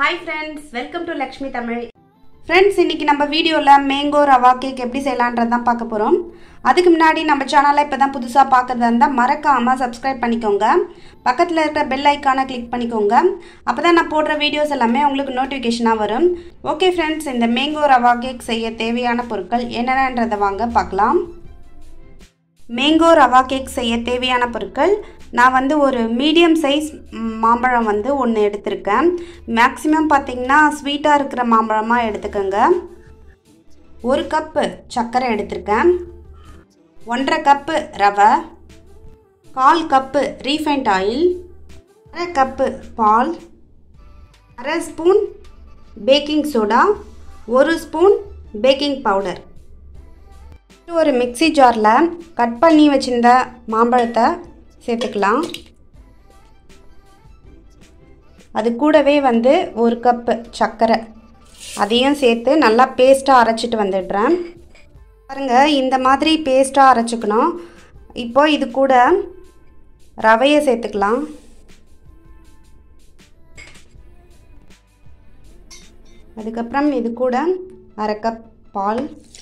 hi friends welcome to Lakshmi Tamil friends இன்னைக்கு நம்ம வீடியோவில் மேங்கோ ரவா கேக் எப்படி செய்யலான்றது தான் பார்க்க போகிறோம் அதுக்கு முன்னாடி நம்ம சேனலை இப்போ தான் புதுசாக பார்க்குறதா இருந்தால் மறக்காமல் சப்ஸ்கிரைப் பண்ணிக்கோங்க பக்கத்தில் இருக்கிற பெல் ஐக்கானை கிளிக் பண்ணிக்கோங்க அப்போ தான் நான் போடுற வீடியோஸ் எல்லாமே உங்களுக்கு நோட்டிஃபிகேஷனாக வரும் ஓகே ஃப்ரெண்ட்ஸ் இந்த மேங்கோ ரவா கேக் செய்ய தேவையான பொருட்கள் என்னென்னன்றதை வாங்க பார்க்கலாம் மேங்கோ ரவா கேக் செய்ய தேவையான பொருட்கள் நான் வந்து ஒரு மீடியம் சைஸ் மாம்பழம் வந்து ஒன்று எடுத்திருக்கேன் மேக்ஸிமம் பார்த்திங்கன்னா ஸ்வீட்டாக இருக்கிற மாம்பழமாக எடுத்துக்கோங்க ஒரு கப்பு சர்க்கரை எடுத்திருக்கேன் ஒன்றரை கப்பு ரவை கால் கப்பு ரீஃபைண்ட் ஆயில் அரை கப்பு பால் அரை ஸ்பூன் பேக்கிங் சோடா ஒரு ஸ்பூன் பேக்கிங் பவுடர் ஒரு மிக்ஸி ஜாரில் கட் பண்ணி வச்சிருந்த மாம்பழத்தை சேர்த்துக்கலாம் அது கூடவே வந்து ஒரு கப்பு சர்க்கரை அதையும் சேர்த்து நல்லா பேஸ்ட்டாக அரைச்சிட்டு வந்துடுறேன் பாருங்கள் இந்த மாதிரி பேஸ்ட்டாக அரைச்சிக்கணும் இப்போ இது கூட ரவையை சேர்த்துக்கலாம் அதுக்கப்புறம் இது கூட அரை கப் பால்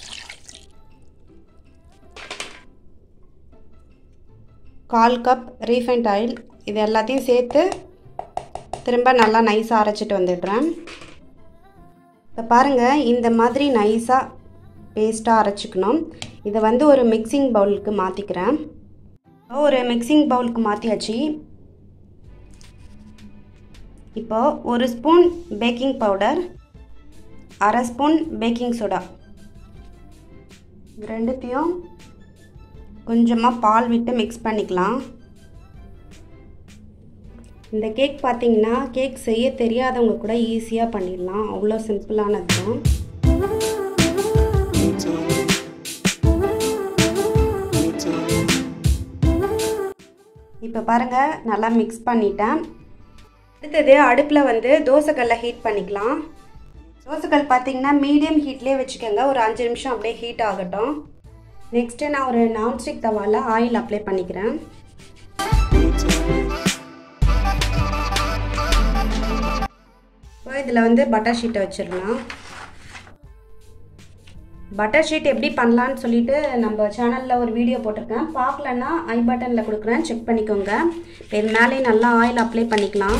கால் கப் ரீஃபைண்ட் ஆயில் இது எல்லாத்தையும் சேர்த்து திரும்ப நல்லா நைஸாக அரைச்சிட்டு வந்துடுறேன் இப்போ பாருங்கள் இந்த மாதிரி நைஸாக பேஸ்ட்டாக அரைச்சிக்கணும் இதை வந்து ஒரு மிக்சிங் பவுலுக்கு மாற்றிக்கிறேன் ஒரு மிக்சிங் பவுலுக்கு மாற்றியாச்சு இப்போது ஒரு ஸ்பூன் பேக்கிங் பவுடர் அரை ஸ்பூன் பேக்கிங் சோடா இது ரெண்டுத்தையும் கொஞ்சமாக பால் விட்டு மிக்ஸ் பண்ணிக்கலாம் இந்த கேக் பார்த்தீங்கன்னா கேக் செய்ய தெரியாதவங்க கூட ஈஸியாக பண்ணிடலாம் அவ்வளோ சிம்பிளானது தான் இப்போ பாருங்கள் நல்லா மிக்ஸ் பண்ணிட்டேன் அடுத்தது அடுப்பில் வந்து தோசைக்கல்லை ஹீட் பண்ணிக்கலாம் தோசைக்கல் பார்த்தீங்கன்னா மீடியம் ஹீட்லேயே வச்சுக்கோங்க ஒரு அஞ்சு நிமிஷம் அப்படியே ஹீட் ஆகட்டும் நெக்ஸ்ட்டு நான் ஒரு நான்ஸ்டிக் தவாவில் ஆயில் அப்ளை பண்ணிக்கிறேன் இப்போ இதில் வந்து பட்டர் ஷீட்டை வச்சிடலாம் பட்டர் ஷீட் எப்படி பண்ணலான்னு சொல்லிட்டு நம்ம சேனலில் ஒரு வீடியோ போட்டிருக்கேன் பார்க்கலன்னா ஐ பட்டனில் கொடுக்குறேன் செக் பண்ணிக்கோங்க இது மேலே நல்லா ஆயில் அப்ளை பண்ணிக்கலாம்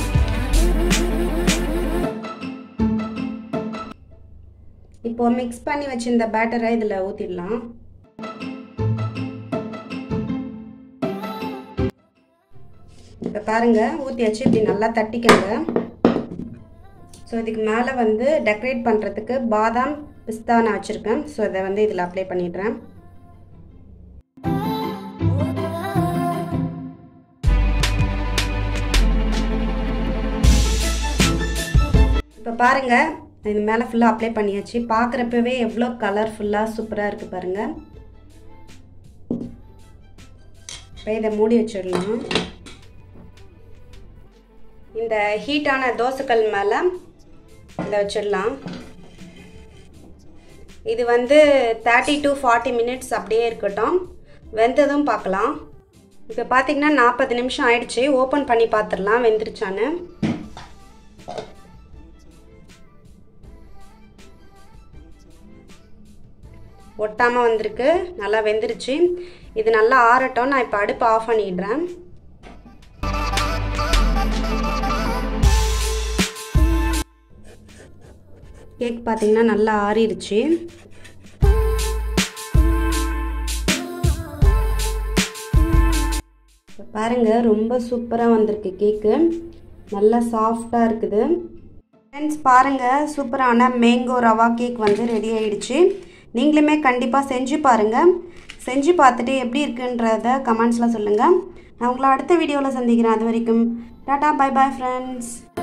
இப்போ மிக்ஸ் பண்ணி வச்சிருந்த பேட்டரை இதில் ஊற்றிடலாம் இப்போ பாருங்கள் ஊற்றியாச்சு இப்படி நல்லா தட்டிக்கங்க ஸோ இதுக்கு மேலே வந்து டெக்கரேட் பண்ணுறதுக்கு பாதாம் பிஸ்தா நான் வச்சுருக்கேன் ஸோ இதை வந்து இதில் அப்ளை பண்ணிடுறேன் இப்போ பாருங்கள் இது மேலே ஃபுல்லாக அப்ளை பண்ணியாச்சு பார்க்குறப்பவே எவ்வளோ கலர்ஃபுல்லாக சூப்பராக இருக்குது பாருங்கள் இப்போ இதை மூடி வச்சிடலாம் இந்த ஹீட்டான தோசைக்கல் மேலே இதை வச்சிடலாம் இது வந்து தேர்ட்டி டு ஃபார்ட்டி மினிட்ஸ் அப்படியே இருக்கட்டும் வெந்ததும் பார்க்கலாம் இப்போ பார்த்தீங்கன்னா நாற்பது நிமிஷம் ஆயிடுச்சு ஓப்பன் பண்ணி பார்த்துடலாம் வெந்துருச்சான்னு ஒட்டாமல் வந்திருக்கு நல்லா வெந்துருச்சு இது நல்லா ஆறட்டும் நான் இப்போ அடுப்பு ஆஃப் பண்ணிடுறேன் கேக் பார்த்தீங்கன்னா நல்லா ஆறிடுச்சு பாருங்கள் ரொம்ப சூப்பராக வந்திருக்கு கேக்கு நல்லா சாஃப்டாக இருக்குது ஃப்ரெண்ட்ஸ் பாருங்கள் சூப்பரான மேங்கோ ரவா கேக் வந்து ரெடி ஆயிடுச்சு நீங்களுமே கண்டிப்பாக செஞ்சு பாருங்கள் செஞ்சு பார்த்துட்டு எப்படி இருக்குன்றத கமெண்ட்ஸில் சொல்லுங்கள் நான் உங்களை அடுத்த வீடியோவில் சந்திக்கிறேன் அது வரைக்கும் டாட்டா பை பாய் ஃப்ரெண்ட்ஸ்